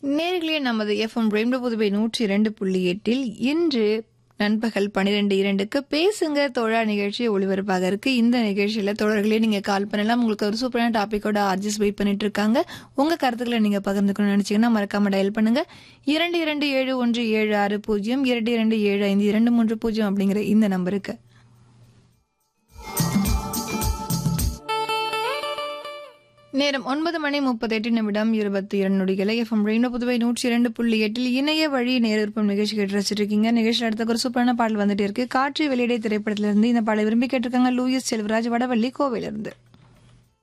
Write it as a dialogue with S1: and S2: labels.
S1: நேர்களே நமது FM rainbow Puduvai நூற்றி இரண்டு புள்ளி எட்டில் இன்று நண்பகல் பன்னிரெண்டு இரண்டுக்கு பேசுங்க தோழா நிகழ்ச்சி ஒளிபரப்பாக இருக்கு இந்த நிகழ்ச்சியில தோழர்களே நீங்க கால் பண்ணலாம் உங்களுக்கு ஒரு சூப்பரான டாபிக்கோட ஆர்ஜிஸ் வெயிட் பண்ணிட்டு இருக்காங்க உங்க கருத்துக்களை நீங்க பகிர்ந்துக்கணும்னு நினைச்சீங்கன்னா மறக்காம டயல் பண்ணுங்க இரண்டு இரண்டு ஏழு ஒன்று ஏழு ஆறு பூஜ்ஜியம் இரண்டு இரண்டு ஏழு ஐந்து இரண்டு மூன்று பூஜ்ஜியம் அப்படிங்கிற இந்த நம்பருக்கு நேரம் ஒன்பது மணி முப்பத்தி எட்டு நிமிடம் இருபத்தி இரண்டு நொடிகளை எஃப்எம் ரெயின்போ புதுவை நூற்றி இரண்டு புள்ளி எட்டில் இணைய வழி நேரிருப்பம் நிகழ்ச்சி கேட்டு ரசிச்சிட்டு இருக்கீங்க நிகழ்ச்சியில் அடுத்த ஒரு சூப்பரான பாடல் வந்துட்டு இருக்கு காற்று வெளியிடை திரைப்படத்திலிருந்து இந்த பாடலை விரும்பி கேட்டிருக்காங்க லூயிஸ் செல்வராஜ் வடவள்ளி கோவையிலிருந்து